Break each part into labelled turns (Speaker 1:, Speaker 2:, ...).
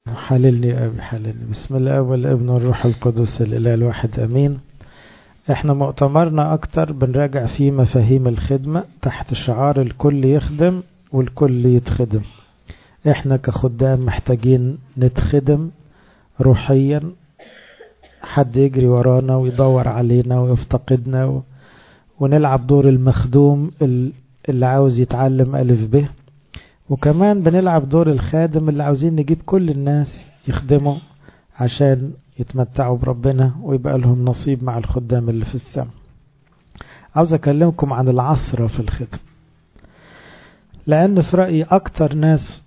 Speaker 1: حللني يا أبي حللني بسم الله والابن والروح القدس الإله الواحد أمين احنا مؤتمرنا أكتر بنراجع فيه مفاهيم الخدمة تحت شعار الكل يخدم والكل يتخدم احنا كخدام محتاجين نتخدم روحيا حد يجري ورانا ويدور علينا ويفتقدنا و... ونلعب دور المخدوم اللي عاوز يتعلم ألف به وكمان بنلعب دور الخادم اللي عاوزين نجيب كل الناس يخدموا عشان يتمتعوا بربنا ويبقى لهم نصيب مع الخدام اللي في السماء عاوز أكلمكم عن العثرة في الخدمة لأن في رأيي أكتر ناس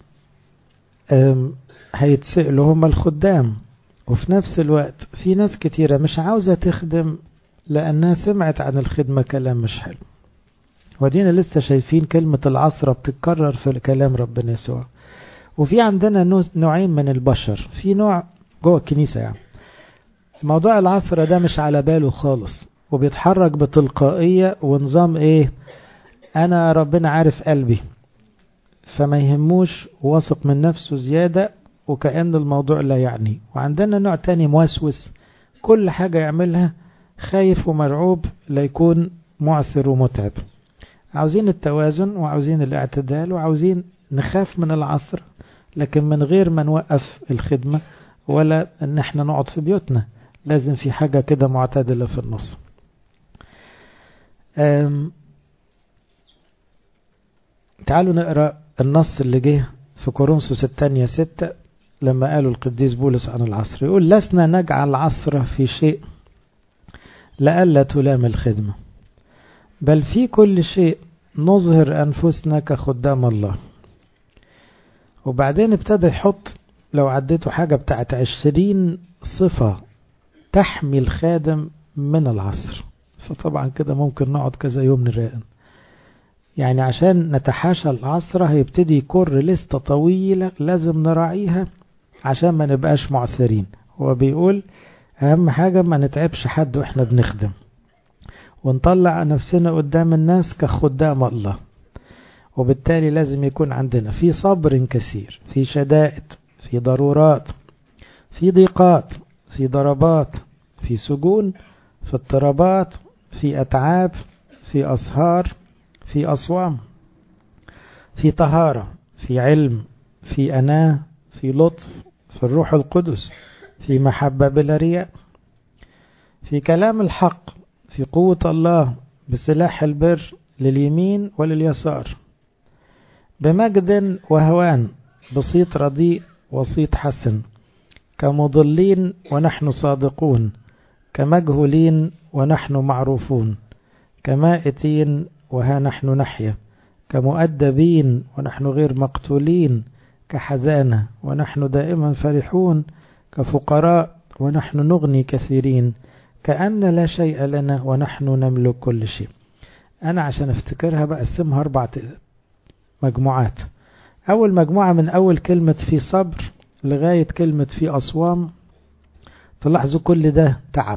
Speaker 1: هيتسألوا هم الخدام وفي نفس الوقت في ناس كتيرة مش عاوزة تخدم لأنها سمعت عن الخدمة كلام مش حلو ودينا لسه شايفين كلمة العثرة بتتكرر في كلام ربنا يسوع وفي عندنا نوعين من البشر في نوع جوه الكنيسة يعني موضوع العثرة ده مش على باله خالص وبيتحرك بتلقائية ونظام ايه انا ربنا عارف قلبي فما يهموش واثق من نفسه زيادة وكأن الموضوع لا يعني وعندنا نوع تاني موسوس كل حاجة يعملها خايف ومرعوب ليكون معثر ومتعب عاوزين التوازن وعاوزين الاعتدال وعاوزين نخاف من العصر لكن من غير ما نوقف الخدمة ولا ان احنا نقعد في بيوتنا لازم في حاجة كده معتدلة في النص تعالوا نقرأ النص اللي جه في كورنثوس الثانية ستة لما قالوا القديس بولس عن العصر يقول لسنا نجعل عثرة في شيء لئلا تلام الخدمة بل في كل شيء نظهر أنفسنا كخدام الله وبعدين ابتدى يحط لو عديتوا حاجة بتاعت عشرين صفة تحمي الخادم من العصر فطبعا كده ممكن نقعد كذا يوم نراقب يعني عشان نتحاشى العصر هيبتدي يكر لستة طويلة لازم نراعيها عشان ما نبقاش معثرين هو بيقول أهم حاجة ما نتعبش حد وإحنا بنخدم ونطلع نفسنا قدام الناس كخدام الله وبالتالي لازم يكون عندنا في صبر كثير في شدائد في ضرورات في ضيقات في ضربات في سجون في اضطرابات في أتعاب في أسهار في أصوام في طهارة في علم في أناة في لطف في الروح القدس في محبة بلا رياء في كلام الحق في قوة الله بسلاح البر لليمين ولليسار بمجد وهوان بسيط رديء وسيط حسن كمضلين ونحن صادقون كمجهولين ونحن معروفون كمائتين وها نحن نحيا كمؤدبين ونحن غير مقتولين كحزانة ونحن دائما فرحون كفقراء ونحن نغني كثيرين كأن لا شيء لنا ونحن نملك كل شيء أنا عشان أفتكرها بقسمها أربع مجموعات أول مجموعة من أول كلمة في صبر لغاية كلمة في أصوام تلاحظوا كل ده تعب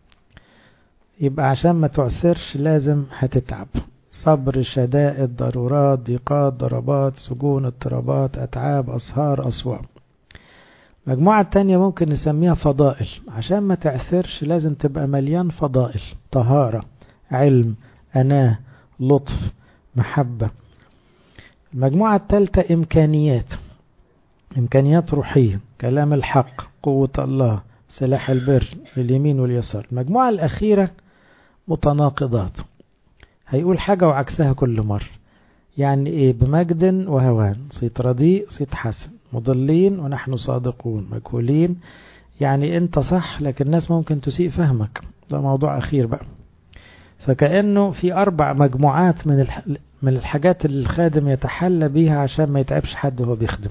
Speaker 1: يبقى عشان ما تعسرش لازم هتتعب صبر شدائد ضرورات ضيقات ضربات سجون اضطرابات أتعاب أسهار أصوام المجموعة التانية ممكن نسميها فضائل عشان ما تعثرش لازم تبقى مليان فضائل طهارة علم أناه لطف محبة المجموعة الثالثة إمكانيات إمكانيات روحية كلام الحق قوة الله سلاح البر اليمين واليسار المجموعة الأخيرة متناقضات هيقول حاجة وعكسها كل مرة يعني إيه بمجد وهوان صيت رديء صيت حسن مضلين ونحن صادقون مجهولين يعني أنت صح لكن الناس ممكن تسيء فهمك ده موضوع أخير بقى فكأنه في أربع مجموعات من من الحاجات اللي الخادم يتحلى بيها عشان ما يتعبش حد وهو بيخدم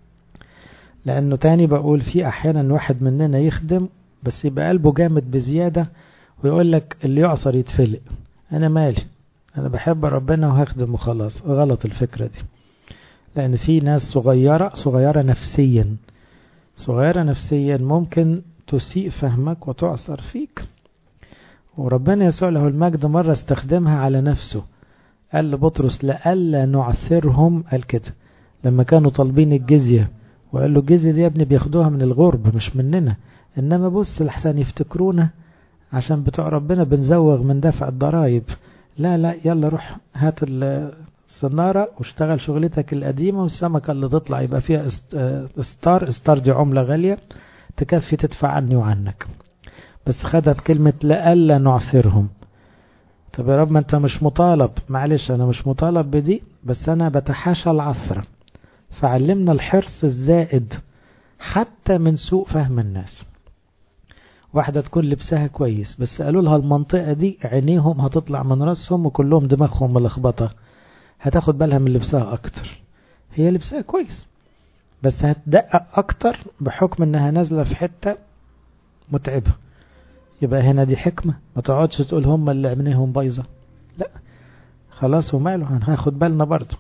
Speaker 1: لأنه تاني بقول في أحيانا واحد مننا يخدم بس يبقى قلبه جامد بزيادة ويقول لك اللي يعصر يتفلق أنا مالي أنا بحب ربنا وهخدم وخلاص غلط الفكرة دي لأن في ناس صغيرة صغيرة نفسيا صغيرة نفسيا ممكن تسيء فهمك وتعصر فيك وربنا يسوع له المجد مرة استخدمها على نفسه قال لبطرس لألا نعثرهم قال كده لما كانوا طالبين الجزية وقال له الجزية دي يا ابني بياخدوها من الغرب مش مننا إنما بص لحسن يفتكرونا عشان بتوع ربنا بنزوغ من دفع الضرائب لا لا يلا روح هات الصنارة واشتغل شغلتك القديمة والسمكة اللي تطلع يبقى فيها استار استار دي عملة غالية تكفي تدفع عني وعنك بس خدها بكلمة لألا نعثرهم طب يا رب ما انت مش مطالب معلش انا مش مطالب بدي بس انا بتحاشى العثرة فعلمنا الحرص الزائد حتى من سوء فهم الناس واحدة تكون لبسها كويس بس قالوا لها المنطقة دي عينيهم هتطلع من راسهم وكلهم دماغهم ملخبطة هتاخد بالها من لبسها اكتر هي لبسها كويس بس هتدقق اكتر بحكم انها نازلة في حتة متعبة يبقى هنا دي حكمة ما تقعدش تقول هم اللي عينيهم بايظة لا خلاص وماله هناخد بالنا برضه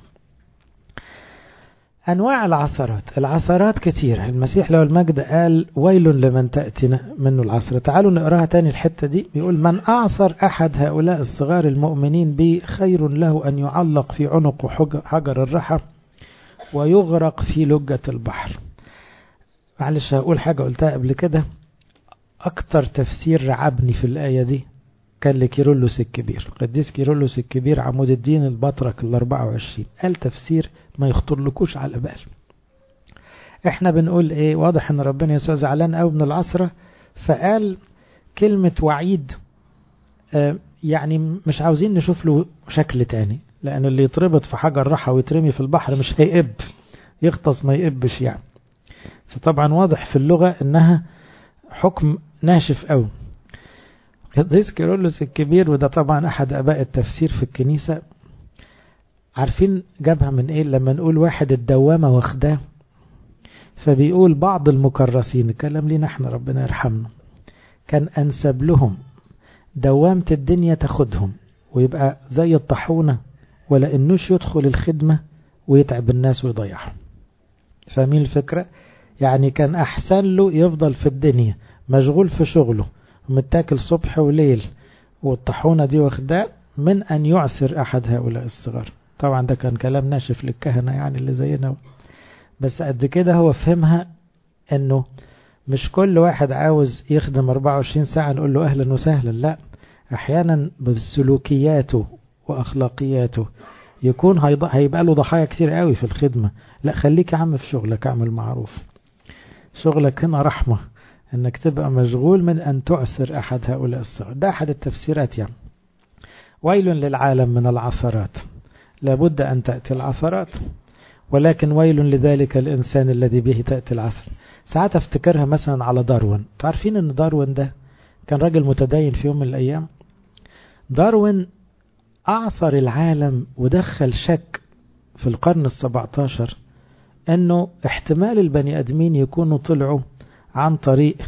Speaker 1: أنواع العثرات العثرات كتير المسيح لو المجد قال ويل لمن تأتي منه العثرة تعالوا نقراها تاني الحتة دي بيقول من أعثر أحد هؤلاء الصغار المؤمنين بي خير له أن يعلق في عنق حجر الرحى ويغرق في لجة البحر معلش هقول حاجة قلتها قبل كده أكتر تفسير رعبني في الآية دي كان لكيرلس الكبير قديس كيرلس الكبير عمود الدين البطرك ال 24 قال تفسير ما يخطر لكوش على بال احنا بنقول ايه واضح ان ربنا يسوع زعلان قوي من العصرة فقال كلمة وعيد اه يعني مش عاوزين نشوف له شكل تاني لان اللي يتربط في حجر رحى ويترمي في البحر مش هيقب يغطس ما يقبش يعني فطبعا واضح في اللغة انها حكم ناشف قوي قديس كيرلس الكبير وده طبعا أحد أباء التفسير في الكنيسة عارفين جابها من إيه لما نقول واحد الدوامة واخداه فبيقول بعض المكرسين الكلام لينا احنا ربنا يرحمنا كان أنسب لهم دوامة الدنيا تاخدهم ويبقى زي الطاحونة ولا إنوش يدخل الخدمة ويتعب الناس ويضيعهم فاهمين الفكرة يعني كان أحسن له يفضل في الدنيا مشغول في شغله متاكل صبح وليل والطحونة دي واخداه من أن يعثر أحد هؤلاء الصغار طبعا ده كان كلام ناشف للكهنة يعني اللي زينا بس قد كده هو فهمها أنه مش كل واحد عاوز يخدم 24 ساعة نقول له أهلا وسهلا لا أحيانا بسلوكياته وأخلاقياته يكون هيبقى له ضحايا كتير قوي في الخدمة لا خليك يا عم في شغلك اعمل معروف شغلك هنا رحمة انك تبقى مشغول من ان تعسر احد هؤلاء الصغار ده احد التفسيرات يعني ويل للعالم من العثرات لابد ان تأتي العثرات ولكن ويل لذلك الانسان الذي به تأتي العثر ساعات افتكرها مثلا على داروين تعرفين ان داروين ده كان راجل متدين في يوم من الايام داروين اعثر العالم ودخل شك في القرن السبعتاشر انه احتمال البني ادمين يكونوا طلعوا عن طريق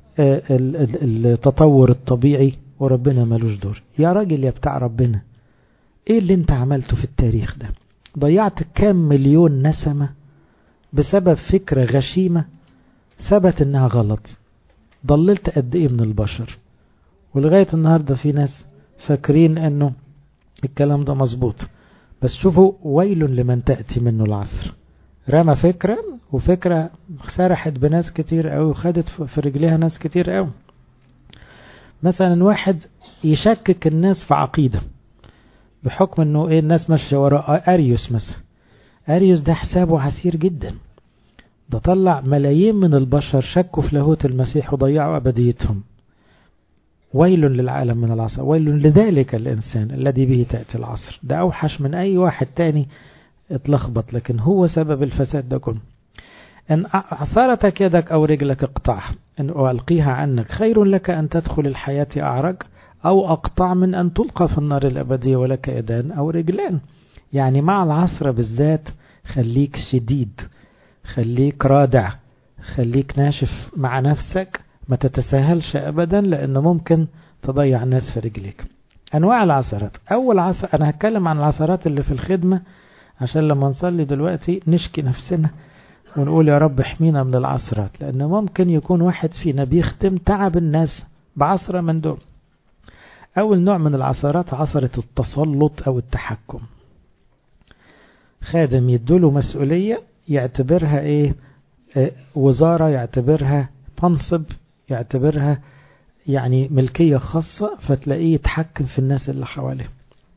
Speaker 1: التطور الطبيعي وربنا ملوش دور يا راجل يا بتاع ربنا ايه اللي انت عملته في التاريخ ده ضيعت كام مليون نسمة بسبب فكرة غشيمة ثبت انها غلط ضللت قد ايه من البشر ولغاية النهاردة في ناس فاكرين انه الكلام ده مظبوط بس شوفوا ويل لمن تأتي منه العثر رمى فكرة وفكرة سرحت بناس كتير قوي وخدت في رجليها ناس كتير قوي مثلا واحد يشكك الناس في عقيدة بحكم انه ايه الناس ماشية وراء اريوس مثلا اريوس ده حسابه عسير جدا ده طلع ملايين من البشر شكوا في لاهوت المسيح وضيعوا ابديتهم ويل للعالم من العصر ويل لذلك الإنسان الذي به تأتي العصر ده أوحش من أي واحد تاني اتلخبط لكن هو سبب الفساد ده كله إن عثرتك يدك أو رجلك اقطعها إن ألقيها عنك خير لك أن تدخل الحياة أعرج أو أقطع من أن تلقى في النار الأبدية ولك يدان أو رجلان يعني مع العصر بالذات خليك شديد خليك رادع خليك ناشف مع نفسك ما تتساهلش ابدا لان ممكن تضيع الناس في رجليك انواع العثرات اول عثر انا هتكلم عن العثرات اللي في الخدمه عشان لما نصلي دلوقتي نشكي نفسنا ونقول يا رب احمينا من العثرات لان ممكن يكون واحد فينا بيخدم تعب الناس بعثرة من دول اول نوع من العثرات عثرة التسلط او التحكم خادم يدوله مسؤولية يعتبرها ايه وزارة يعتبرها منصب يعتبرها يعني ملكية خاصة فتلاقيه يتحكم في الناس اللي حواليه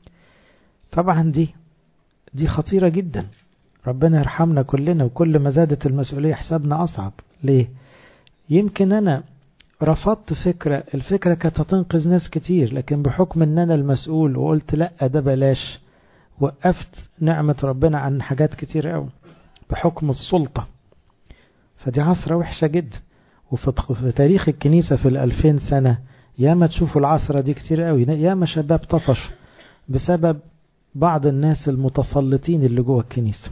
Speaker 1: طبعا دي دي خطيرة جدا ربنا يرحمنا كلنا وكل ما زادت المسؤولية حسابنا أصعب ليه يمكن أنا رفضت فكرة الفكرة كانت هتنقذ ناس كتير لكن بحكم ان انا المسؤول وقلت لا ده بلاش وقفت نعمة ربنا عن حاجات كتير قوي بحكم السلطة فدي عصرة وحشة جدا وفي تاريخ الكنيسة في الألفين سنة ياما تشوفوا العصرة دي كتير قوي ياما شباب طفشوا بسبب بعض الناس المتسلطين اللي جوه الكنيسة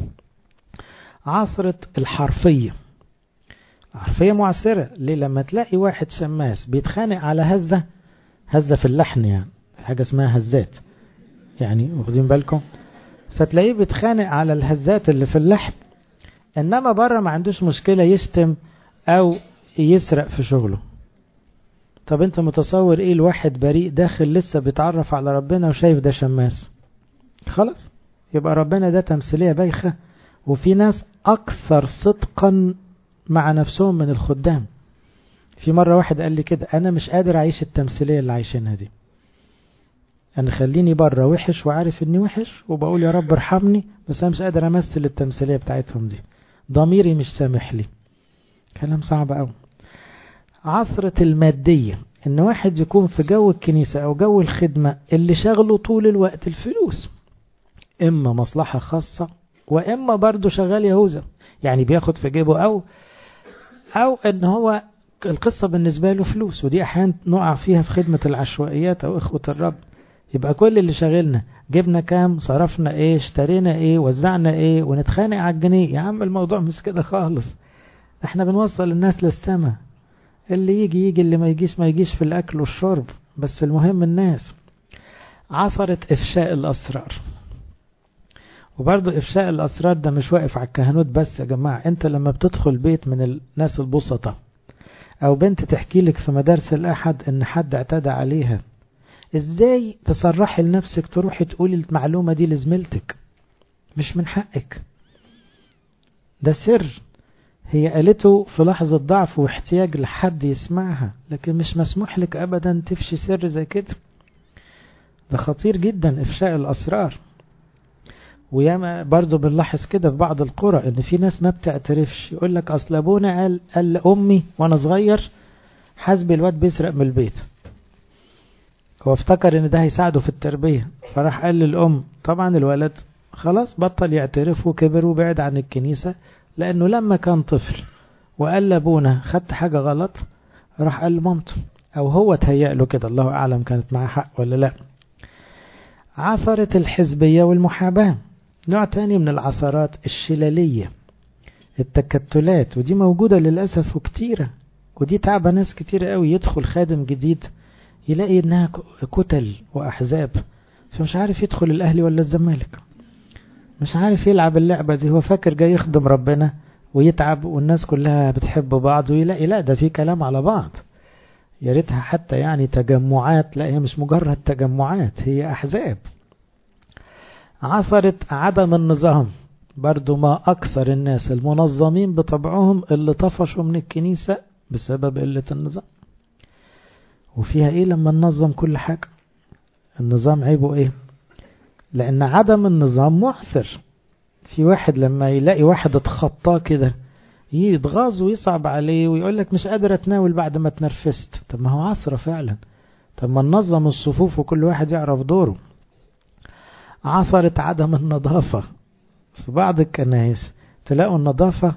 Speaker 1: عصرة الحرفية حرفية معسرة ليه لما تلاقي واحد شماس بيتخانق على هزة هزة في اللحن يعني حاجة اسمها هزات يعني واخدين بالكم فتلاقيه بيتخانق على الهزات اللي في اللحن انما بره ما عندوش مشكلة يشتم او يسرق في شغله طب انت متصور ايه الواحد بريء داخل لسه بيتعرف على ربنا وشايف ده شماس خلاص يبقى ربنا ده تمثيلية بايخة وفي ناس اكثر صدقا مع نفسهم من الخدام في مرة واحد قال لي كده أنا مش قادر أعيش التمثيلية اللي عايشينها دي أنا خليني بره وحش وعارف إني وحش وبقول يا رب ارحمني بس أنا مش قادر أمثل التمثيلية بتاعتهم دي ضميري مش سامح لي كلام صعب أوي عصرة المادية إن واحد يكون في جو الكنيسة أو جو الخدمة اللي شغله طول الوقت الفلوس إما مصلحة خاصة وإما برضه شغال يهوذا يعني بياخد في جيبه أو أو إن هو القصة بالنسبة له فلوس ودي أحيانا نقع فيها في خدمة العشوائيات أو إخوة الرب يبقى كل اللي شاغلنا جبنا كام صرفنا إيه اشترينا إيه وزعنا إيه ونتخانق على الجنيه يا عم الموضوع مش كده خالص احنا بنوصل الناس للسماء اللي يجي يجي اللي ما يجيش ما يجيش في الأكل والشرب بس المهم الناس عثرت إفشاء الأسرار وبرضه إفشاء الأسرار ده مش واقف على الكهنوت بس يا جماعة أنت لما بتدخل بيت من الناس البسطة أو بنت تحكي لك في مدارس الأحد إن حد اعتدى عليها إزاي تصرحي لنفسك تروحي تقولي المعلومة دي لزميلتك مش من حقك ده سر هي قالته في لحظة ضعف واحتياج لحد يسمعها لكن مش مسموح لك أبدا تفشي سر زي كده ده خطير جدا إفشاء الأسرار وياما برضه بنلاحظ كده في بعض القرى ان في ناس ما بتعترفش يقول لك اصل ابونا قال قال لامي وانا صغير حسبي الواد بيسرق من البيت هو افتكر ان ده هيساعده في التربية فراح قال للام طبعا الولد خلاص بطل يعترف وكبر وبعد عن الكنيسة لانه لما كان طفل وقال لابونا خدت حاجة غلط راح قال لمامته او هو تهيأ له كده الله اعلم كانت معاه حق ولا لا عثرة الحزبية والمحاباة نوع تاني من العثرات الشلالية التكتلات ودي موجودة للأسف وكتيرة ودي تعبة ناس كتيرة قوي يدخل خادم جديد يلاقي انها كتل وأحزاب فمش عارف يدخل الأهلي ولا الزمالك مش عارف يلعب اللعبة دي هو فاكر جاي يخدم ربنا ويتعب والناس كلها بتحب بعض ويلاقي لا ده في كلام على بعض يا ريتها حتى يعني تجمعات لا هي مش مجرد تجمعات هي أحزاب عثرت عدم النظام برضو ما أكثر الناس المنظمين بطبعهم اللي طفشوا من الكنيسة بسبب قلة النظام وفيها ايه لما ننظم كل حاجة النظام عيبه ايه لان عدم النظام معثر في واحد لما يلاقي واحد اتخطاه كده يتغاظ ويصعب عليه ويقول لك مش قادر اتناول بعد ما اتنرفزت طب ما هو عصرة فعلا طب ما ننظم الصفوف وكل واحد يعرف دوره عثرت عدم النظافة في بعض الكنائس تلاقوا النظافة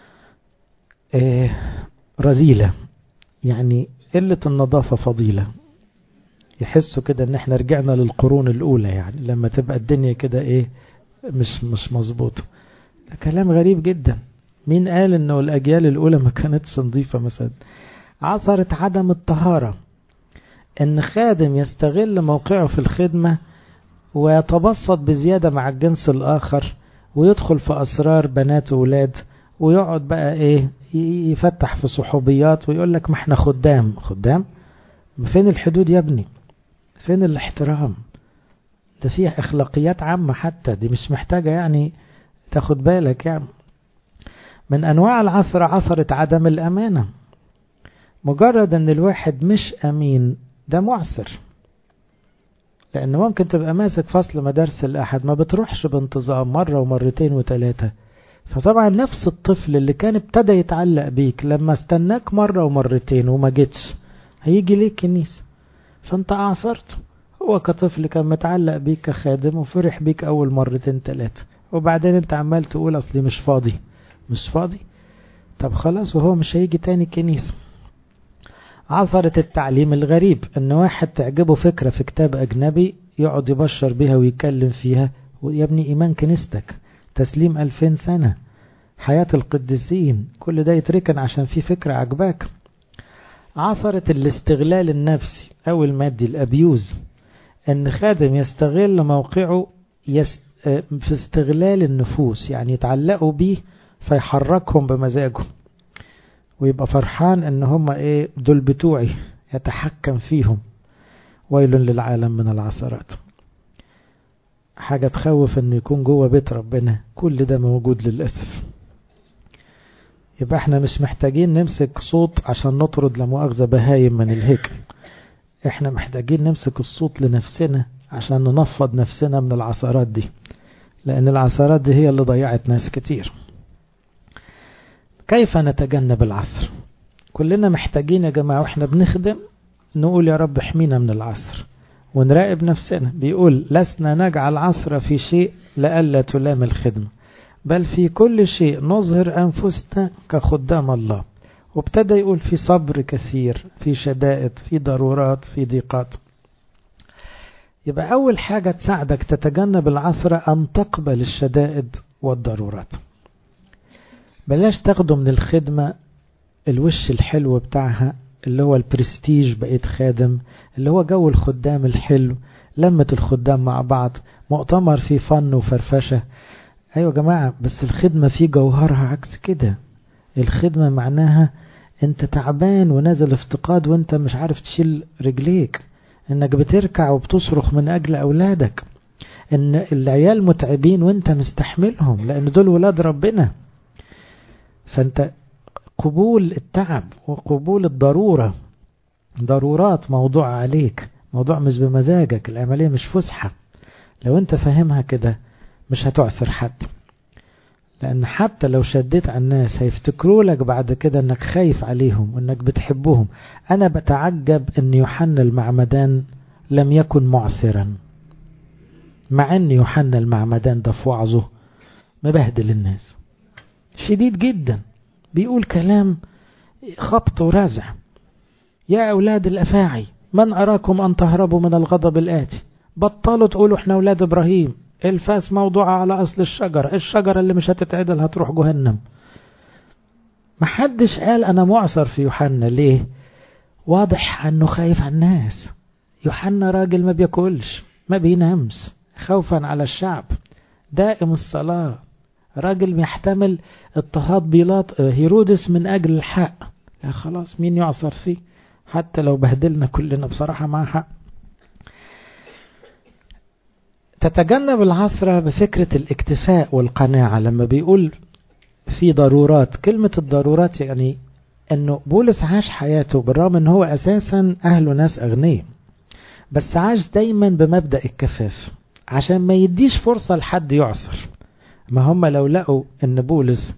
Speaker 1: إيه رذيلة يعني قلة النظافة فضيلة يحسوا كده ان احنا رجعنا للقرون الاولى يعني لما تبقى الدنيا كده ايه مش مش مظبوطة ده كلام غريب جدا مين قال انه الاجيال الاولى ما كانتش نظيفة مثلا عثرت عدم الطهارة ان خادم يستغل موقعه في الخدمة ويتبسط بزيادة مع الجنس الآخر ويدخل في أسرار بنات وولاد ويقعد بقى إيه يفتح في صحوبيات ويقول لك ما احنا خدام خدام فين الحدود يا ابني فين الاحترام ده فيها اخلاقيات عامة حتى دي مش محتاجة يعني تاخد بالك يعني من أنواع العثرة عثرة عدم الأمانة مجرد أن الواحد مش أمين ده معسر لأن ممكن تبقى ماسك فصل مدارس الأحد ما بتروحش بانتظام مرة ومرتين وثلاثة فطبعا نفس الطفل اللي كان ابتدى يتعلق بيك لما استناك مرة ومرتين وما جيتش هيجي ليك كنيسة فانت أعصرته هو كطفل كان متعلق بيك كخادم وفرح بيك أول مرتين ثلاثة وبعدين انت عمال تقول أصلي مش فاضي مش فاضي طب خلاص وهو مش هيجي تاني كنيسة عثرة التعليم الغريب ان واحد تعجبه فكرة في كتاب اجنبي يقعد يبشر بيها ويتكلم فيها يا ابني ايمان كنيستك تسليم الفين سنة حياة القديسين كل ده يتركن عشان في فكرة عجباك عثرة الاستغلال النفسي او المادي الابيوز ان خادم يستغل موقعه يس في استغلال النفوس يعني يتعلقوا بيه فيحركهم بمزاجه ويبقى فرحان ان هم ايه دول بتوعي يتحكم فيهم ويل للعالم من العثرات حاجة تخوف ان يكون جوه بيت ربنا كل ده موجود للأسف يبقى احنا مش محتاجين نمسك صوت عشان نطرد لمؤاخذة بهايم من الهيكل احنا محتاجين نمسك الصوت لنفسنا عشان ننفض نفسنا من العثرات دي لان العثرات دي هي اللي ضيعت ناس كتير كيف نتجنب العثر كلنا محتاجين يا جماعة واحنا بنخدم نقول يا رب احمينا من العثر ونراقب نفسنا بيقول لسنا نجعل عثرة في شيء لألا تلام الخدمة بل في كل شيء نظهر أنفسنا كخدام الله وابتدى يقول في صبر كثير في شدائد في ضرورات في ضيقات يبقى أول حاجة تساعدك تتجنب العثرة أن تقبل الشدائد والضرورات بلاش تاخده من الخدمة الوش الحلو بتاعها اللي هو البرستيج بقيت خادم اللي هو جو الخدام الحلو لمة الخدام مع بعض مؤتمر فيه فن وفرفشة أيوة يا جماعة بس الخدمة في جوهرها عكس كده الخدمة معناها انت تعبان ونازل افتقاد وانت مش عارف تشيل رجليك انك بتركع وبتصرخ من اجل اولادك ان العيال متعبين وانت مستحملهم لان دول ولاد ربنا فانت قبول التعب وقبول الضرورة ضرورات موضوع عليك موضوع مش بمزاجك العملية مش فسحة لو انت فاهمها كده مش هتعثر حد لأن حتى لو شديت على الناس هيفتكروا لك بعد كده أنك خايف عليهم وأنك بتحبهم أنا بتعجب أن يوحنا المعمدان لم يكن معثرا مع أن يوحنا المعمدان ده في وعظه مبهدل الناس شديد جدا بيقول كلام خبط ورزع يا أولاد الأفاعي من أراكم أن تهربوا من الغضب الآتي بطلوا تقولوا احنا أولاد إبراهيم الفاس موضوعة على أصل الشجرة الشجرة اللي مش هتتعدل هتروح جهنم محدش قال أنا معصر في يوحنا ليه واضح أنه خايف على الناس يوحنا راجل ما بياكلش ما بينامش خوفا على الشعب دائم الصلاة راجل يحتمل اضطهاد بيلاط هيرودس من أجل الحق لا خلاص مين يعصر فيه حتى لو بهدلنا كلنا بصراحة مع حق تتجنب العثرة بفكرة الاكتفاء والقناعة لما بيقول في ضرورات كلمة الضرورات يعني انه بولس عاش حياته بالرغم ان هو اساسا اهله ناس اغنياء بس عاش دايما بمبدأ الكفاف عشان ما يديش فرصة لحد يعصر ما هم لو لقوا ان بولس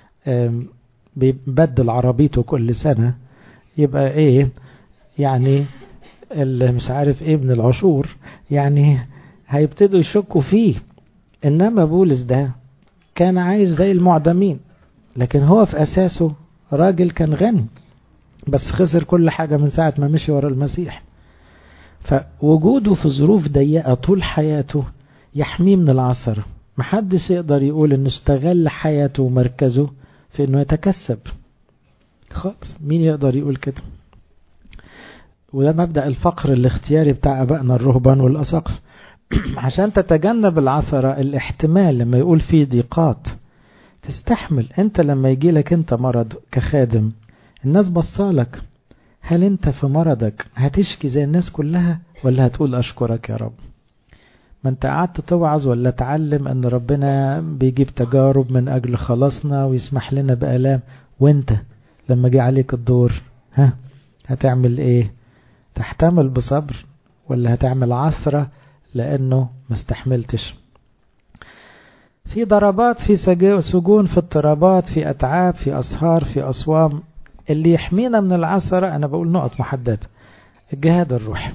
Speaker 1: بيبدل عربيته كل سنة يبقى ايه يعني اللي مش عارف ايه من العشور يعني هيبتدوا يشكوا فيه انما بولس ده كان عايز زي المعدمين لكن هو في اساسه راجل كان غني بس خسر كل حاجة من ساعة ما مشي ورا المسيح فوجوده في ظروف ضيقة طول حياته يحميه من العثر محدش يقدر يقول انه استغل حياته ومركزه في انه يتكسب خالص مين يقدر يقول كده وده مبدأ الفقر الاختياري بتاع أبائنا الرهبان والأساقف عشان تتجنب العثرة الاحتمال لما يقول في ضيقات تستحمل انت لما يجي لك انت مرض كخادم الناس بصالك هل انت في مرضك هتشكي زي الناس كلها ولا هتقول اشكرك يا رب ما انت قعدت توعظ ولا تعلم ان ربنا بيجيب تجارب من اجل خلاصنا ويسمح لنا بآلام وانت لما جه عليك الدور ها هتعمل ايه تحتمل بصبر ولا هتعمل عثرة لانه ما استحملتش في ضربات في سجون في اضطرابات في اتعاب في اسهار في اصوام اللي يحمينا من العثرة انا بقول نقط محددة الجهاد الروحي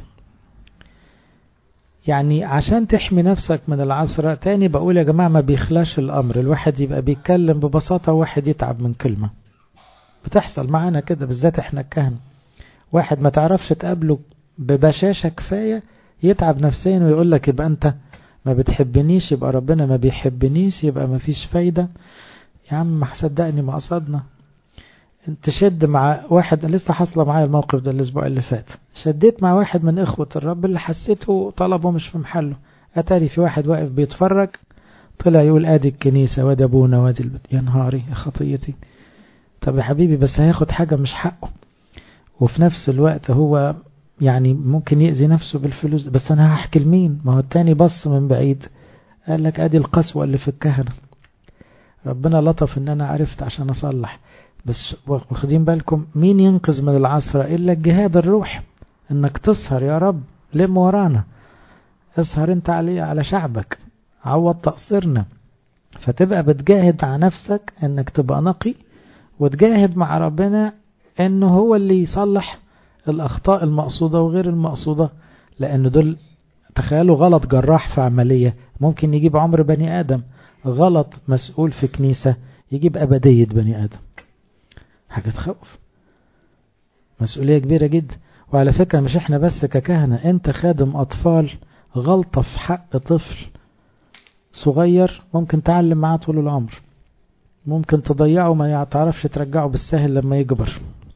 Speaker 1: يعني عشان تحمي نفسك من العثرة تاني بقول يا جماعة ما بيخلاش الأمر الواحد يبقى بيتكلم ببساطة وواحد يتعب من كلمة بتحصل معانا كده بالذات احنا الكهنة واحد ما تعرفش تقابله ببشاشة كفاية يتعب نفسيا ويقول لك يبقى انت ما بتحبنيش يبقى ربنا ما بيحبنيش يبقى ما فيش فايدة يا عم ما صدقني ما قصدنا تشد مع واحد لسه حصل معايا الموقف ده الاسبوع اللي فات شديت مع واحد من اخوة الرب اللي حسيته طلبه مش في محله اتاري في واحد واقف بيتفرج طلع يقول ادي الكنيسة وادي ابونا وادي البيت يا نهاري يا خطيتي طب يا حبيبي بس هياخد حاجة مش حقه وفي نفس الوقت هو يعني ممكن يأذي نفسه بالفلوس بس انا هحكي لمين ما هو التاني بص من بعيد قال لك ادي القسوة اللي في الكهنة ربنا لطف ان انا عرفت عشان اصلح بس واخدين بالكم مين ينقذ من العصرة إلا الجهاد الروح إنك تسهر يا رب لم ورانا اسهر انت عليه على شعبك عوض تقصيرنا فتبقى بتجاهد مع نفسك انك تبقى نقي وتجاهد مع ربنا انه هو اللي يصلح الاخطاء المقصودة وغير المقصودة لان دول تخيلوا غلط جراح في عملية ممكن يجيب عمر بني ادم غلط مسؤول في كنيسة يجيب ابدية بني ادم حاجة تخوف مسؤولية كبيرة جدا وعلى فكرة مش احنا بس ككهنة انت خادم اطفال غلطة في حق طفل صغير ممكن تعلم معاه طول العمر ممكن تضيعه ما تعرفش ترجعه بالسهل لما يكبر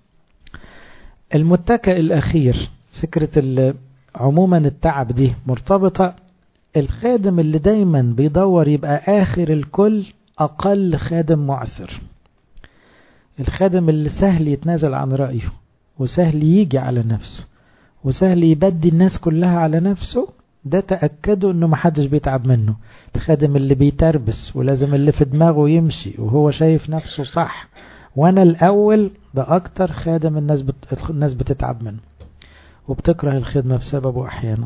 Speaker 1: المتكئ الأخير فكرة عموما التعب دي مرتبطة الخادم اللي دايما بيدور يبقى آخر الكل أقل خادم معسر الخادم اللي سهل يتنازل عن رأيه وسهل يجي على نفسه وسهل يبدي الناس كلها على نفسه ده تأكدوا انه محدش بيتعب منه الخادم اللي بيتربس ولازم اللي في دماغه يمشي وهو شايف نفسه صح وانا الاول ده اكتر خادم الناس بت... الناس بتتعب منه وبتكره الخدمة بسببه احيانا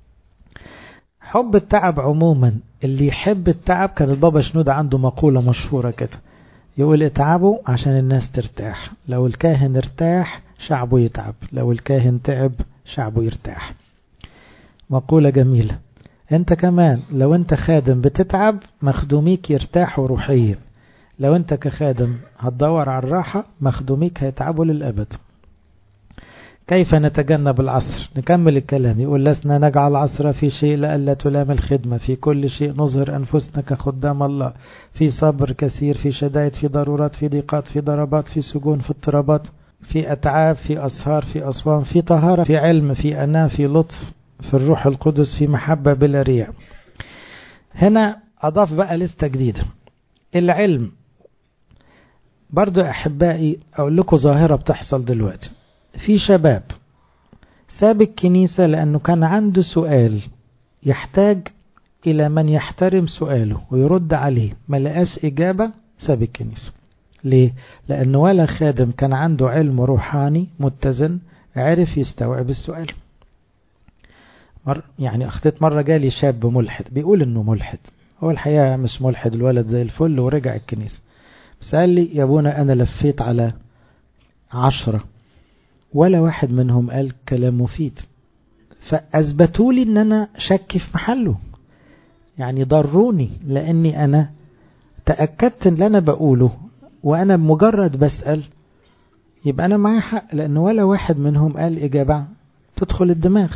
Speaker 1: حب التعب عموما اللي يحب التعب كان البابا شنودة عنده مقولة مشهورة كده يقول اتعبوا عشان الناس ترتاح لو الكاهن ارتاح شعبه يتعب لو الكاهن تعب شعبه يرتاح مقولة جميلة انت كمان لو انت خادم بتتعب مخدوميك يرتاحوا روحيا لو انت كخادم هتدور على الراحة مخدوميك هيتعبوا للأبد كيف نتجنب العصر نكمل الكلام يقول لسنا نجعل عصر في شيء لألا تلام الخدمة في كل شيء نظهر أنفسنا كخدام الله في صبر كثير في شدائد في ضرورات في ضيقات في ضربات في سجون في اضطرابات في أتعاب في أسهار في أصوام في طهارة في علم في أناة في لطف في الروح القدس في محبة بلا رياء هنا أضاف بقى لستة جديدة العلم برضو أحبائي أقول لكم ظاهرة بتحصل دلوقتي في شباب ساب الكنيسة لأنه كان عنده سؤال يحتاج إلى من يحترم سؤاله ويرد عليه ما لقاش إجابة ساب الكنيسة ليه؟ لأنه ولا خادم كان عنده علم روحاني متزن عرف يستوعب السؤال مر يعني أخطيت مرة جالي شاب ملحد بيقول إنه ملحد هو الحقيقة مش ملحد الولد زي الفل ورجع الكنيسة بس قال لي يا ابونا أنا لفيت على عشرة ولا واحد منهم قال كلام مفيد فأثبتوا لي إن أنا شك في محله يعني ضروني لأني أنا تأكدت إن اللي أنا بقوله وأنا مجرد بسأل يبقى أنا معايا حق لأن ولا واحد منهم قال إجابة تدخل الدماغ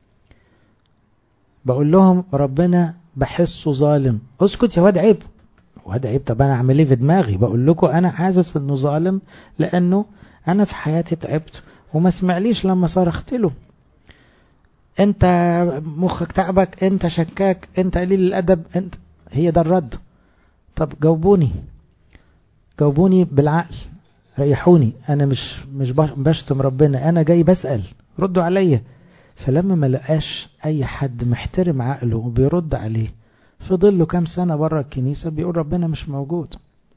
Speaker 1: بقول لهم ربنا بحسه ظالم اسكت يا واد عيب واد عيب طب انا اعمل ايه في دماغي بقول لكم انا حاسس انه ظالم لانه انا في حياتي تعبت وما سمعليش لما صرخت له انت مخك تعبك انت شكاك انت قليل الادب انت هي ده الرد طب جاوبوني جاوبوني بالعقل ريحوني انا مش مش بشتم ربنا انا جاي بسأل ردوا عليا فلما ما لقاش اي حد محترم عقله وبيرد عليه فضل له كام سنة بره الكنيسة بيقول ربنا مش موجود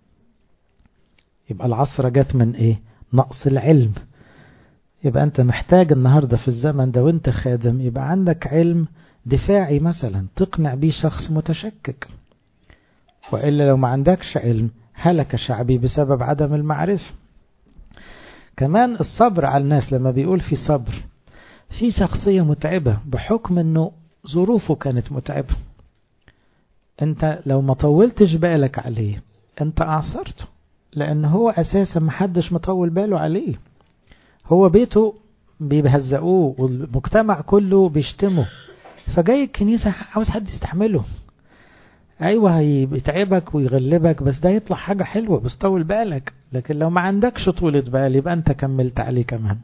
Speaker 1: يبقى العصرة جت من ايه نقص العلم يبقى انت محتاج النهاردة في الزمن ده وانت خادم يبقى عندك علم دفاعي مثلا تقنع بيه شخص متشكك وإلا لو ما عندكش علم هلك شعبي بسبب عدم المعرفة كمان الصبر على الناس لما بيقول في صبر في شخصية متعبة بحكم انه ظروفه كانت متعبة انت لو ما طولتش بالك عليه انت اعصرته لان هو اساسا محدش مطول باله عليه هو بيته بيهزقوه والمجتمع كله بيشتمه فجاي الكنيسة عاوز حد يستحمله ايوه هيتعبك ويغلبك بس ده يطلع حاجة حلوة بس طول بالك لكن لو ما عندكش طولة بال يبقى انت كملت عليه كمان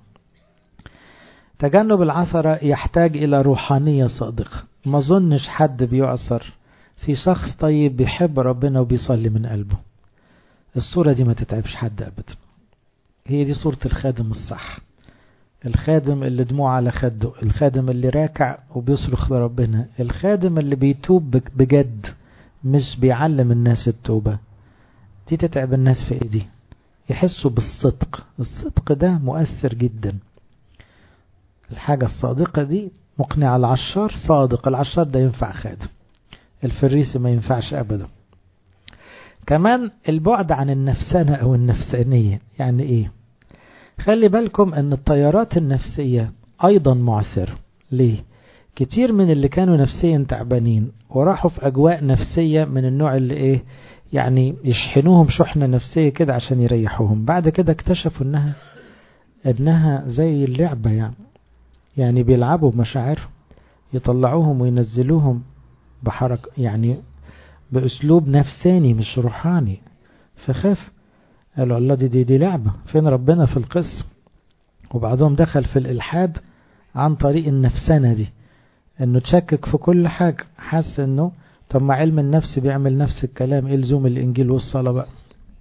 Speaker 1: تجنب العثرة يحتاج الى روحانية صادقة ما ظنش حد بيعثر في شخص طيب بيحب ربنا وبيصلي من قلبه الصورة دي ما تتعبش حد ابدا هي دي صورة الخادم الصح الخادم اللي دموع على خده الخادم اللي راكع وبيصرخ لربنا الخادم اللي بيتوب بجد مش بيعلم الناس التوبة دي تتعب الناس في ايدي يحسوا بالصدق الصدق ده مؤثر جدا الحاجة الصادقة دي مقنعة العشار صادق العشار ده ينفع خادم الفريسي ما ينفعش أبدا كمان البعد عن النفسانة أو النفسانية يعني إيه خلي بالكم أن الطيارات النفسية أيضا معثرة ليه كتير من اللي كانوا نفسيا تعبانين وراحوا في أجواء نفسية من النوع اللي إيه يعني يشحنوهم شحنة نفسية كده عشان يريحوهم بعد كده اكتشفوا انها انها زي اللعبة يعني يعني بيلعبوا بمشاعرهم يطلعوهم وينزلوهم بحركة يعني بأسلوب نفساني مش روحاني فخاف قالوا الله دي, دي دي لعبة فين ربنا في القصة وبعضهم دخل في الإلحاد عن طريق النفسانة دي انه تشكك في كل حاجة حس انه طب ما علم النفس بيعمل نفس الكلام ايه لزوم الانجيل والصلاة بقى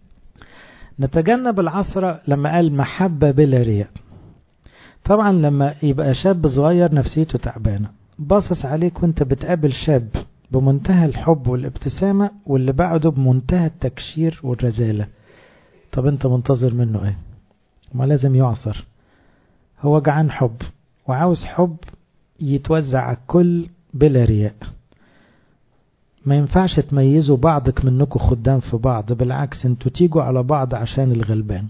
Speaker 1: نتجنب العثرة لما قال محبة بلا رياء طبعا لما يبقى شاب صغير نفسيته تعبانة باصص عليك وانت بتقابل شاب بمنتهى الحب والابتسامة واللي بعده بمنتهى التكشير والرزالة طب انت منتظر منه ايه ما لازم يعصر هو جعان حب وعاوز حب يتوزع على الكل بلا رياء ما ينفعش تميزوا بعضك منكم خدام في بعض بالعكس انتوا تيجوا على بعض عشان الغلبان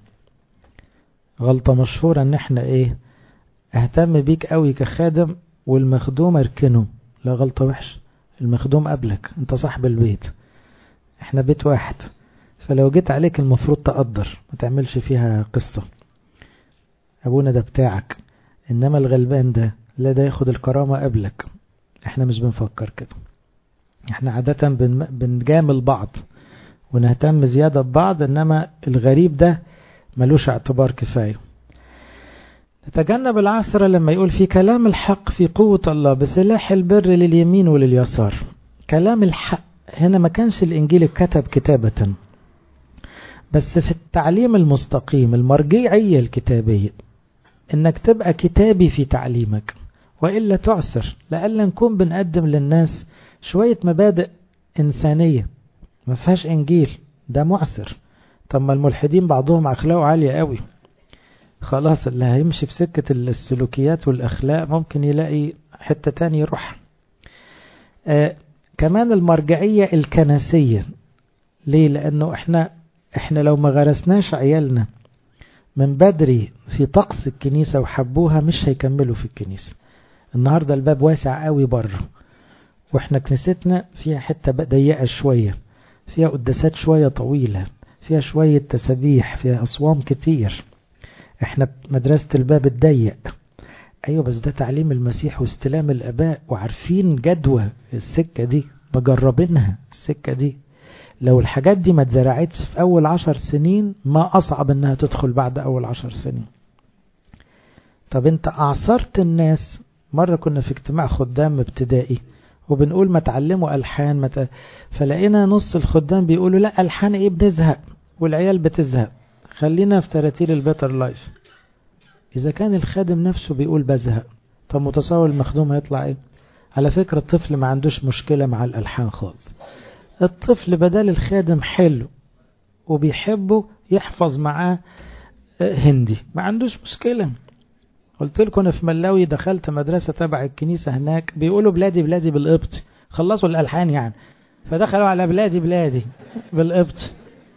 Speaker 1: غلطة مشهورة ان احنا ايه اهتم بيك قوي كخادم والمخدوم اركنه لا غلطة وحش المخدوم قبلك انت صاحب البيت احنا بيت واحد فلو جيت عليك المفروض تقدر ما تعملش فيها قصة ابونا ده بتاعك انما الغلبان ده لا ده ياخد الكرامة قبلك احنا مش بنفكر كده احنا عادة بن بنجامل بعض ونهتم زيادة ببعض انما الغريب ده ملوش اعتبار كفاية نتجنب العثرة لما يقول في كلام الحق في قوة الله بسلاح البر لليمين ولليسار كلام الحق هنا ما كانش الإنجيل اتكتب كتابة بس في التعليم المستقيم المرجعية الكتابية انك تبقى كتابي في تعليمك وإلا تعسر لألا نكون بنقدم للناس شوية مبادئ إنسانية ما فيهاش إنجيل ده معسر طب ما الملحدين بعضهم أخلاقه عالية قوي خلاص اللي هيمشي في سكة السلوكيات والأخلاق ممكن يلاقي حتة تاني يروح آه كمان المرجعية الكنسية ليه لأنه احنا احنا لو ما غرسناش عيالنا من بدري في طقس الكنيسة وحبوها مش هيكملوا في الكنيسة النهاردة الباب واسع قوي بره واحنا كنيستنا فيها حتة ضيقة شوية فيها قداسات شوية طويلة فيها شوية تسابيح فيها أصوام كتير احنا مدرسة الباب الضيق ايوه بس ده تعليم المسيح واستلام الاباء وعارفين جدوى السكة دي مجربينها السكة دي لو الحاجات دي ما اتزرعتش في اول عشر سنين ما اصعب انها تدخل بعد اول عشر سنين طب انت اعصرت الناس مرة كنا في اجتماع خدام ابتدائي وبنقول ما تعلموا ألحان ما ت... فلقينا نص الخدام بيقولوا لا ألحان إيه بنزهق والعيال بتزهق خلينا في تراتيل البيتر لايف إذا كان الخادم نفسه بيقول بزهق طب متصور المخدوم هيطلع ايه على فكرة الطفل ما عندوش مشكلة مع الألحان خالص الطفل بدل الخادم حلو وبيحبه يحفظ معاه هندي ما عندوش مشكلة قلت لكم انا في ملاوي دخلت مدرسة تبع الكنيسة هناك بيقولوا بلادي بلادي بالقبط خلصوا الألحان يعني فدخلوا على بلادي بلادي بالقبط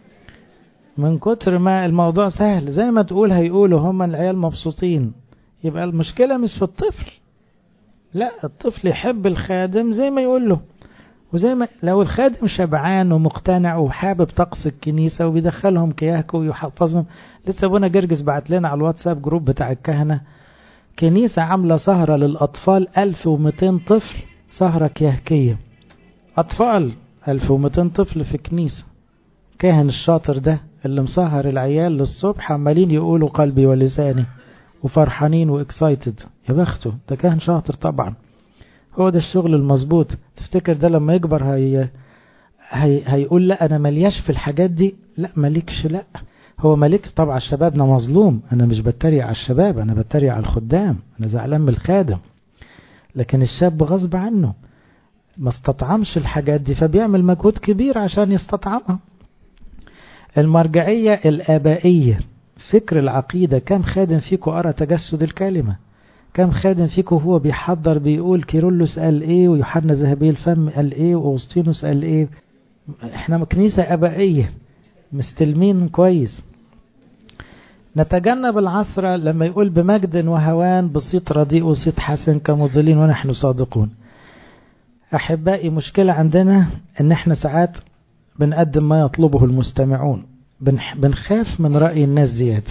Speaker 1: من كتر ما الموضوع سهل زي ما تقول هيقولوا هم العيال مبسوطين يبقى المشكلة مش في الطفل لا الطفل يحب الخادم زي ما يقول له وزي ما لو الخادم شبعان ومقتنع وحابب طقس الكنيسة وبيدخلهم كياهكو ويحفظهم لسه ابونا جرجس بعت لنا على الواتساب جروب بتاع الكهنة كنيسة عاملة سهرة للأطفال 1200 طفل سهرة كيهكية أطفال 1200 طفل في كنيسة كاهن الشاطر ده اللي مسهر العيال للصبح عمالين يقولوا قلبي ولساني وفرحانين واكسايتد يا بخته ده كاهن شاطر طبعا هو ده الشغل المظبوط تفتكر ده لما يكبر هي... هي... هيقول لا انا ملياش في الحاجات دي لا مالكش لا هو مالك طبعا شبابنا مظلوم انا مش بتريق على الشباب انا بتريق على الخدام انا زعلان من الخادم لكن الشاب غصب عنه ما استطعمش الحاجات دي فبيعمل مجهود كبير عشان يستطعمها المرجعية الآبائية فكر العقيدة كم خادم فيكم أرى تجسد الكلمة كم خادم فيكم هو بيحضر بيقول كيرلس قال ايه ويوحنا ذهبي الفم قال ايه واوسطينوس قال ايه احنا كنيسة ابائية مستلمين كويس نتجنب العثرة لما يقول بمجد وهوان بصيت رديء وصيت حسن كمضلين ونحن صادقون احبائي مشكلة عندنا ان احنا ساعات بنقدم ما يطلبه المستمعون بنخاف من رأي الناس زيادة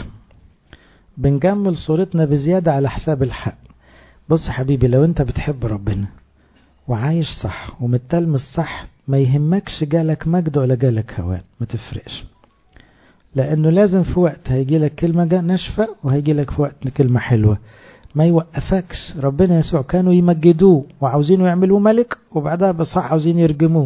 Speaker 1: بنجمل صورتنا بزيادة على حساب الحق بص حبيبي لو انت بتحب ربنا وعايش صح ومتلمس صح ما يهمكش جالك مجد ولا جالك هوان ما تفرقش لانه لازم في وقت هيجي لك كلمة ناشفة وهيجي لك في وقت كلمة حلوة ما يوقفكش ربنا يسوع كانوا يمجدوه وعاوزينه يعملوه ملك وبعدها بصح عاوزين يرجموه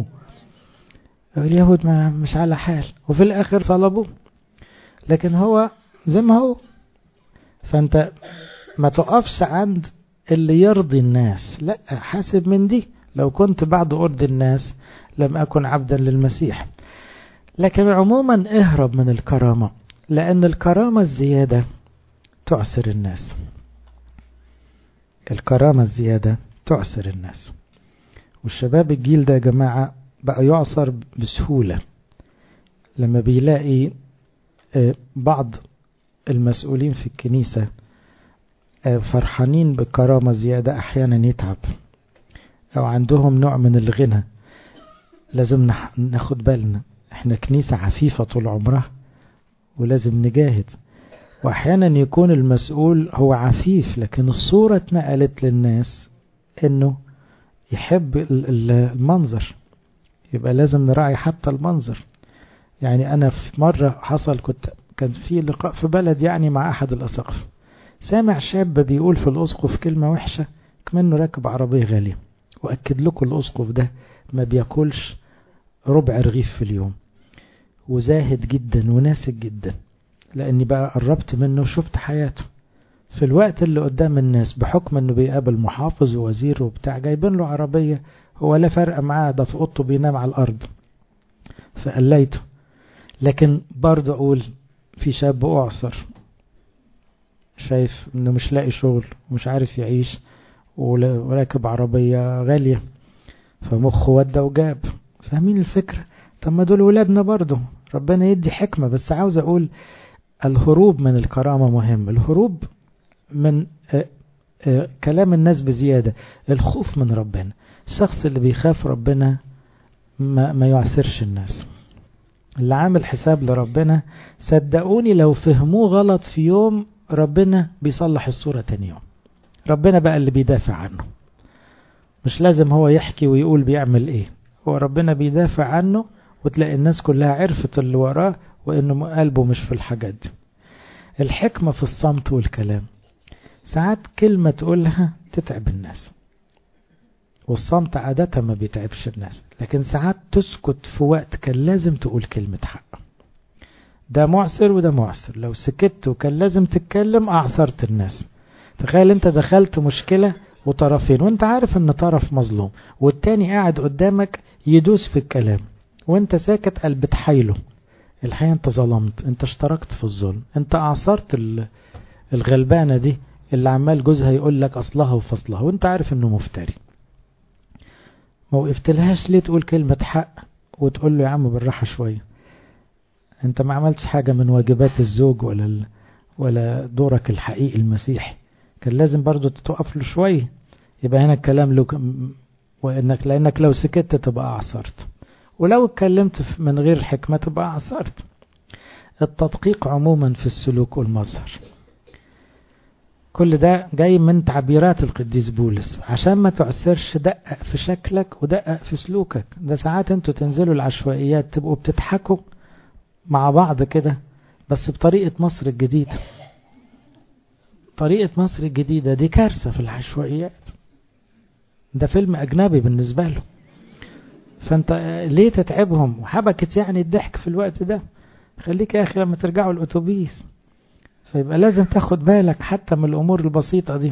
Speaker 1: اليهود ما مش على حال وفي الاخر طلبوه لكن هو زي ما هو فانت ما تقفش عند اللي يرضي الناس لا حاسب من دي لو كنت بعد أرضي الناس لم أكن عبدا للمسيح لكن عموما اهرب من الكرامة لأن الكرامة الزيادة تعسر الناس الكرامة الزيادة تعسر الناس والشباب الجيل ده يا جماعة بقى يعصر بسهولة لما بيلاقي بعض المسؤولين في الكنيسة فرحانين بالكرامة زيادة أحيانا يتعب أو عندهم نوع من الغنى لازم ناخد بالنا احنا كنيسة عفيفة طول عمرها ولازم نجاهد وأحيانا يكون المسؤول هو عفيف لكن الصورة اتنقلت للناس انه يحب المنظر يبقى لازم نراعي حتى المنظر يعني أنا في مرة حصل كنت كان في لقاء في بلد يعني مع أحد الأساقفة سامع شاب بيقول في الأسقف كلمة وحشة كمنه راكب عربية غالية وأكد لكم الأسقف ده ما بياكلش ربع رغيف في اليوم وزاهد جدا وناسك جدا لأني بقى قربت منه وشفت حياته في الوقت اللي قدام الناس بحكم انه بيقابل محافظ ووزير وبتاع جايبين له عربية هو لا فرق معاه ده في اوضته بينام على الارض فقليته لكن برضه اقول في شاب اعصر شايف انه مش لاقي شغل ومش عارف يعيش وراكب عربية غالية فمخه ودى وجاب فاهمين الفكرة طب ما دول ولادنا برضه ربنا يدي حكمة بس عاوز اقول الهروب من الكرامة مهم الهروب من آآ آآ كلام الناس بزيادة الخوف من ربنا الشخص اللي بيخاف ربنا ما, ما يعثرش الناس اللي عامل حساب لربنا صدقوني لو فهموه غلط في يوم ربنا بيصلح الصورة تاني يوم ربنا بقى اللي بيدافع عنه مش لازم هو يحكي ويقول بيعمل ايه هو ربنا بيدافع عنه وتلاقي الناس كلها عرفت اللي وراه وانه قلبه مش في الحاجات دي الحكمة في الصمت والكلام ساعات كلمة تقولها تتعب الناس والصمت عادة ما بيتعبش الناس لكن ساعات تسكت في وقت كان لازم تقول كلمة حق ده معسر وده معسر لو سكت وكان لازم تتكلم أعثرت الناس تخيل انت دخلت مشكلة وطرفين وانت عارف ان طرف مظلوم والتاني قاعد قدامك يدوس في الكلام وانت ساكت قلب بتحايله الحقيقة انت ظلمت انت اشتركت في الظلم انت اعصرت الغلبانة دي اللي عمال جوزها يقول لك اصلها وفصلها وانت عارف انه مفتري ما وقفتلهاش ليه تقول كلمة حق وتقول له يا عم بالراحة شوية انت ما عملتش حاجة من واجبات الزوج ولا ال... ولا دورك الحقيقي المسيحي كان لازم برضو تتوقف له شوية يبقى هنا الكلام له وانك لانك لو سكت تبقى اعصرت ولو اتكلمت من غير حكمة تبقى اعصرت التدقيق عموما في السلوك والمظهر كل ده جاي من تعبيرات القديس بولس عشان ما تعسرش دقق في شكلك ودقق في سلوكك ده ساعات انتوا تنزلوا العشوائيات تبقوا بتضحكوا مع بعض كده بس بطريقة مصر الجديدة طريقة مصر الجديدة دي كارثة في العشوائيات ده فيلم أجنبي بالنسبة له فانت ليه تتعبهم وحبكت يعني الضحك في الوقت ده خليك يا أخي لما ترجعوا الأتوبيس فيبقى لازم تاخد بالك حتى من الأمور البسيطة دي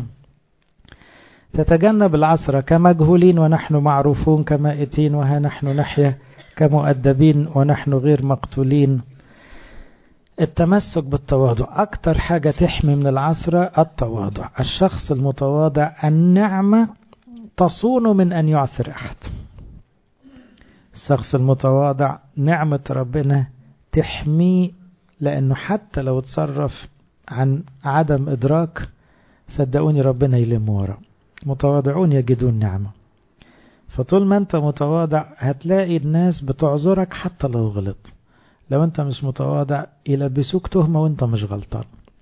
Speaker 1: تتجنب العصر كمجهولين ونحن معروفون كمائتين وها نحن نحيا كمؤدبين ونحن غير مقتولين التمسك بالتواضع أكتر حاجة تحمي من العثرة التواضع الشخص المتواضع النعمة تصون من أن يعثر أحد الشخص المتواضع نعمة ربنا تحميه لأنه حتى لو تصرف عن عدم إدراك صدقوني ربنا يلم ورا متواضعون يجدون نعمة فطول ما أنت متواضع هتلاقي الناس بتعذرك حتى لو غلط لو أنت مش متواضع يلبسوك تهمة وأنت مش غلطان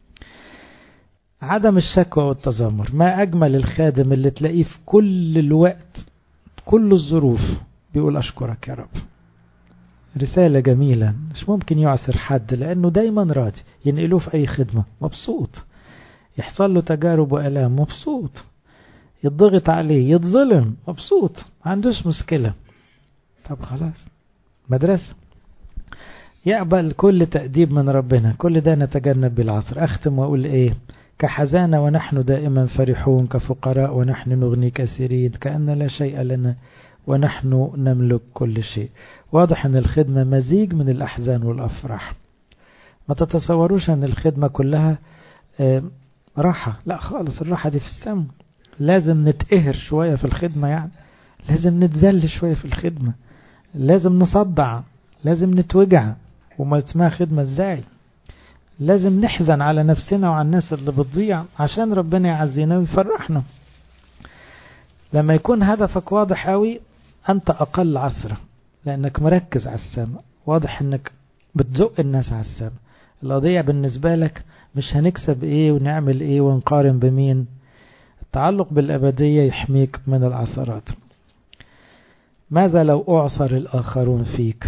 Speaker 1: عدم الشكوى والتذمر ما أجمل الخادم اللي تلاقيه في كل الوقت كل الظروف بيقول أشكرك يا رب رسالة جميلة مش ممكن يعسر حد لأنه دايما راضي ينقلوه في أي خدمة مبسوط يحصل له تجارب وألام مبسوط يضغط عليه يتظلم مبسوط ما عندوش مشكلة طب خلاص مدرسة يقبل كل تأديب من ربنا كل ده نتجنب بالعصر أختم وأقول إيه كحزانة ونحن دائما فرحون كفقراء ونحن نغني كثيرين كأن لا شيء لنا ونحن نملك كل شيء واضح أن الخدمة مزيج من الأحزان والأفراح ما تتصوروش أن الخدمة كلها راحة لا خالص الراحة دي في السم لازم نتقهر شوية في الخدمة يعني لازم نتذل شوية في الخدمة لازم نصدع لازم نتوجع وما اسمها خدمة ازاي لازم نحزن على نفسنا وعلى الناس اللي بتضيع عشان ربنا يعزينا ويفرحنا لما يكون هدفك واضح قوي أنت أقل عسرة لأنك مركز على السماء واضح أنك بتزق الناس على السماء القضية بالنسبة لك مش هنكسب إيه ونعمل إيه ونقارن بمين التعلق بالأبدية يحميك من العثرات ماذا لو أعصر الآخرون فيك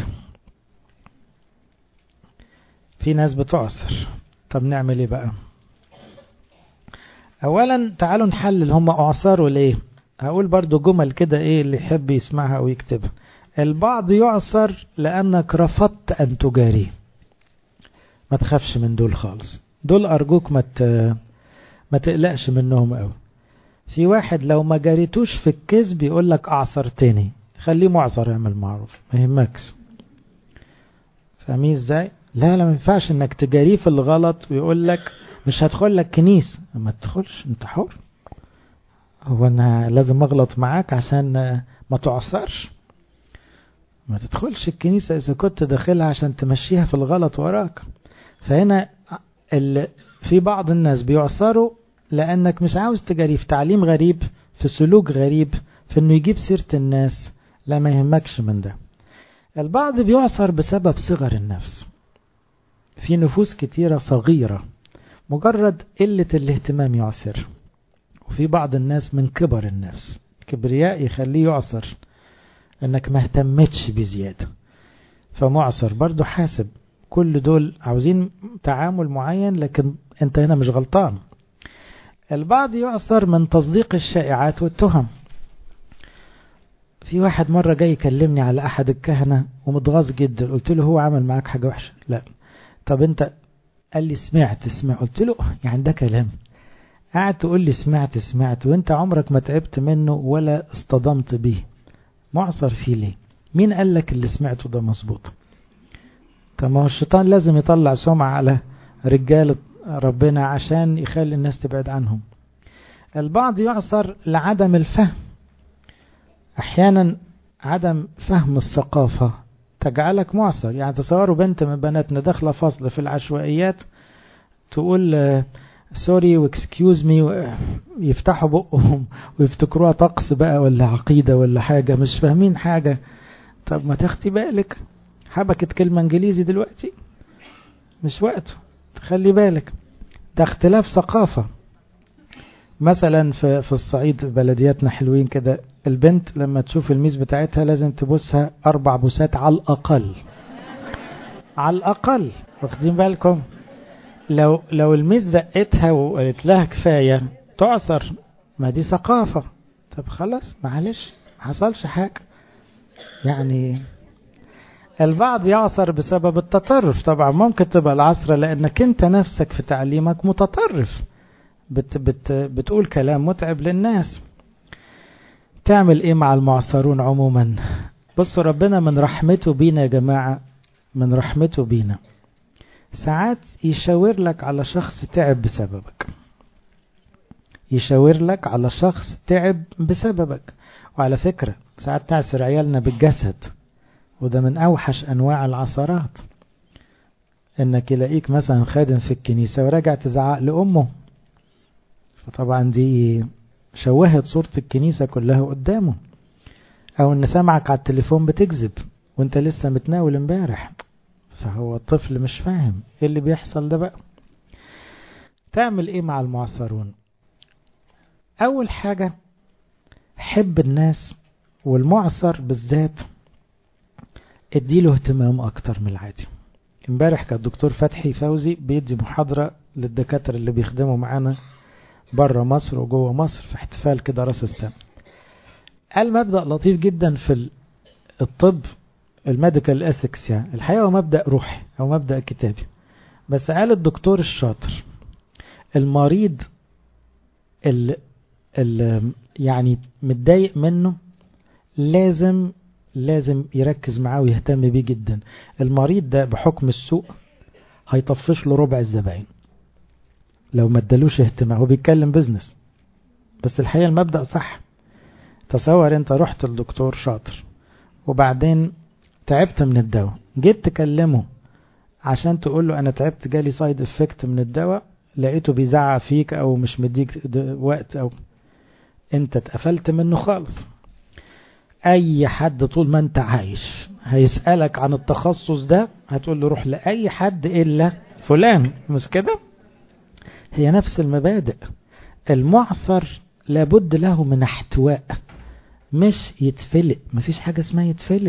Speaker 1: في ناس بتعصر طب نعمل ايه بقى اولا تعالوا نحلل هم اعصروا ليه هقول برضو جمل كده ايه اللي يحب يسمعها او يكتبها البعض يعصر لانك رفضت ان تجاريه ما تخافش من دول خالص دول ارجوك ما ما تقلقش منهم قوي في واحد لو ما جاريتوش في الكذب يقول لك اعصرتني خليه معصر يعمل معروف ما يهمكش فاهمين ازاي لا لا ما ينفعش انك تجاريه في الغلط ويقول لك مش هدخل لك كنيسة ما تدخلش انت حر هو انا لازم اغلط معاك عشان ما تعصرش ما تدخلش الكنيسة اذا كنت داخلها عشان تمشيها في الغلط وراك فهنا في بعض الناس بيعصروا لانك مش عاوز تجاريه في تعليم غريب في سلوك غريب في انه يجيب سيرة الناس لا ما يهمكش من ده البعض بيعصر بسبب صغر النفس في نفوس كتيرة صغيرة مجرد قلة الاهتمام يعصر وفي بعض الناس من كبر النفس كبرياء يخليه يعصر انك ما اهتمتش بزيادة فمعصر برضو حاسب كل دول عاوزين تعامل معين لكن انت هنا مش غلطان البعض يعصر من تصديق الشائعات والتهم في واحد مرة جاي يكلمني على أحد الكهنة ومتغاظ جدا قلت له هو عمل معاك حاجة وحشة لا طب انت قال لي سمعت سمع قلت له يعني ده كلام قاعد تقول لي سمعت سمعت وانت عمرك ما تعبت منه ولا اصطدمت بيه معصر فيه ليه مين قال لك اللي سمعته ده مظبوط طب ما هو الشيطان لازم يطلع سمعة على رجال ربنا عشان يخلي الناس تبعد عنهم البعض يعصر لعدم الفهم احيانا عدم فهم الثقافة تجعلك معصر يعني تصوروا بنت من بناتنا داخلة فصل في العشوائيات تقول سوري واكسكيوز مي يفتحوا بقهم ويفتكروها طقس بقى ولا عقيدة ولا حاجة مش فاهمين حاجة طب ما تاخدي بالك حبكت كلمة انجليزي دلوقتي مش وقته خلي بالك ده اختلاف ثقافة مثلا في, في الصعيد بلدياتنا حلوين كده البنت لما تشوف الميز بتاعتها لازم تبوسها أربع بوسات على الأقل على الأقل واخدين بالكم لو لو الميز زقتها وقالت لها كفاية تعصر ما دي ثقافة طب خلاص معلش ما حصلش حاجة يعني البعض يعثر بسبب التطرف طبعا ممكن تبقى العصرة لأنك أنت نفسك في تعليمك متطرف بت بت بتقول كلام متعب للناس تعمل ايه مع المعصرون عموما بصوا ربنا من رحمته بينا يا جماعة من رحمته بينا ساعات يشاور لك على شخص تعب بسببك يشاور لك على شخص تعب بسببك وعلى فكرة ساعات نعسر عيالنا بالجسد وده من أوحش أنواع العثرات إنك يلاقيك مثلا خادم في الكنيسة وراجع تزعق لأمه فطبعا دي شوهت صورة الكنيسة كلها قدامه أو إن سمعك على التليفون بتكذب وانت لسه متناول امبارح فهو الطفل مش فاهم ايه اللي بيحصل ده بقى تعمل ايه مع المعصرون اول حاجة حب الناس والمعصر بالذات اديله اهتمام اكتر من العادي امبارح كان الدكتور فتحي فوزي بيدي محاضرة للدكاترة اللي بيخدموا معانا بره مصر وجوه مصر في احتفال كده راس السنة قال مبدأ لطيف جدا في الطب الميديكال اثكس يعني الحقيقة هو مبدأ روحي أو مبدأ كتابي بس قال الدكتور الشاطر المريض اللي, اللي يعني متضايق منه لازم لازم يركز معاه ويهتم بيه جدا المريض ده بحكم السوق هيطفش له ربع الزباين لو ما ادالوش اهتمام هو بيتكلم بزنس بس الحقيقة المبدأ صح تصور انت رحت لدكتور شاطر وبعدين تعبت من الدواء جيت تكلمه عشان تقول له انا تعبت جالي سايد افكت من الدواء لقيته بيزعق فيك او مش مديك وقت او انت اتقفلت منه خالص اي حد طول ما انت عايش هيسألك عن التخصص ده هتقول له روح لأي حد الا فلان مش كده هي نفس المبادئ المعصر لابد له من احتواء مش يتفلق مفيش حاجة اسمها يتفلق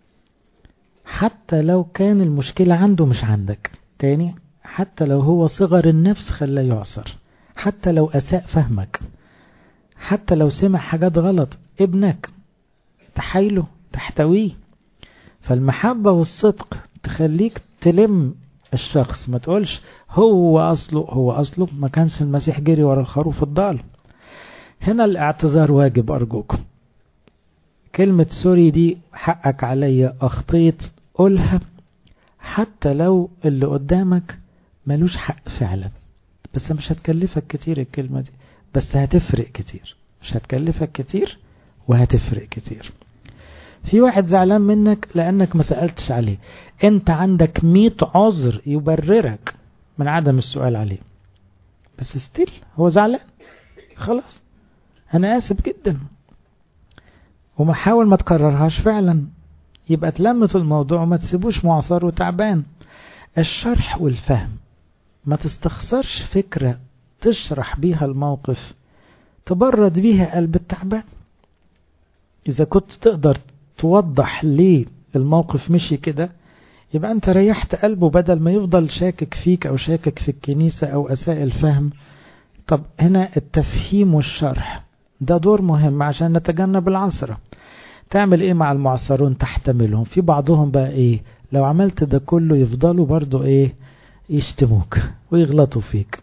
Speaker 1: حتى لو كان المشكلة عنده مش عندك تاني حتى لو هو صغر النفس خلاه يعصر حتى لو أساء فهمك حتى لو سمع حاجات غلط ابنك تحايله تحتويه فالمحبة والصدق تخليك تلم الشخص ما تقولش هو أصله هو أصله ما كانش المسيح جري ورا الخروف الضال هنا الاعتذار واجب أرجوكم كلمة سوري دي حقك عليا أخطيت قولها حتى لو اللي قدامك ملوش حق فعلا بس مش هتكلفك كتير الكلمة دي بس هتفرق كتير مش هتكلفك كتير وهتفرق كتير في واحد زعلان منك لأنك ما سألتش عليه انت عندك مية عذر يبررك من عدم السؤال عليه بس ستيل هو زعلان خلاص انا اسف جدا وما حاول ما تكررهاش فعلا يبقى تلمت الموضوع وما تسيبوش معصر وتعبان الشرح والفهم ما تستخسرش فكرة تشرح بيها الموقف تبرد بيها قلب التعبان إذا كنت تقدر توضح ليه الموقف مشي كده يبقى أنت ريحت قلبه بدل ما يفضل شاكك فيك أو شاكك في الكنيسة أو أساء الفهم طب هنا التفهيم والشرح ده دور مهم عشان نتجنب العصرة تعمل ايه مع المعصرون تحتملهم في بعضهم بقى ايه لو عملت ده كله يفضلوا برضو ايه يشتموك ويغلطوا فيك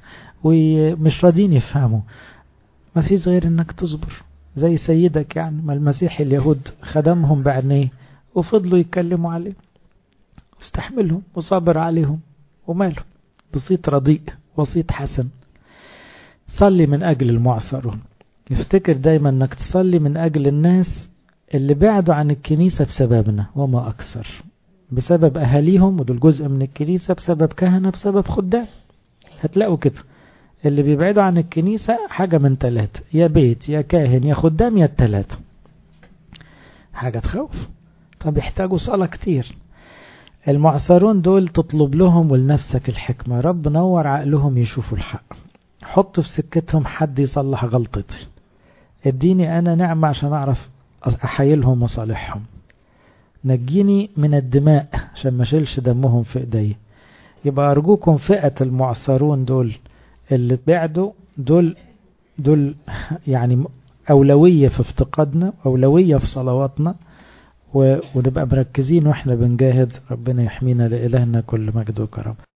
Speaker 1: ومش راضين يفهموا ما فيش غير انك تصبر زي سيدك يعني ما المسيح اليهود خدمهم بعينيه وفضلوا يتكلموا عليه واستحملهم وصبر عليهم وماله بسيط رديء وسيط حسن صلي من أجل المعثرون نفتكر دايما انك تصلي من أجل الناس اللي بعدوا عن الكنيسة بسببنا وما أكثر بسبب أهاليهم ودول جزء من الكنيسة بسبب كهنة بسبب خدام هتلاقوا كده اللي بيبعدوا عن الكنيسة حاجة من ثلاثة يا بيت يا كاهن يا خدام يا الثلاثة حاجة تخوف طب يحتاجوا صلاة كتير المعصرون دول تطلب لهم ولنفسك الحكمة رب نور عقلهم يشوفوا الحق حط في سكتهم حد يصلح غلطتي اديني انا نعمة عشان اعرف احايلهم مصالحهم نجيني من الدماء عشان ما شيلش دمهم في ايدي يبقى ارجوكم فئة المعصرون دول اللي بعدوا دول دول يعني أولوية في افتقادنا أولوية في صلواتنا ونبقى مركزين واحنا بنجاهد ربنا يحمينا لإلهنا كل مجد وكرم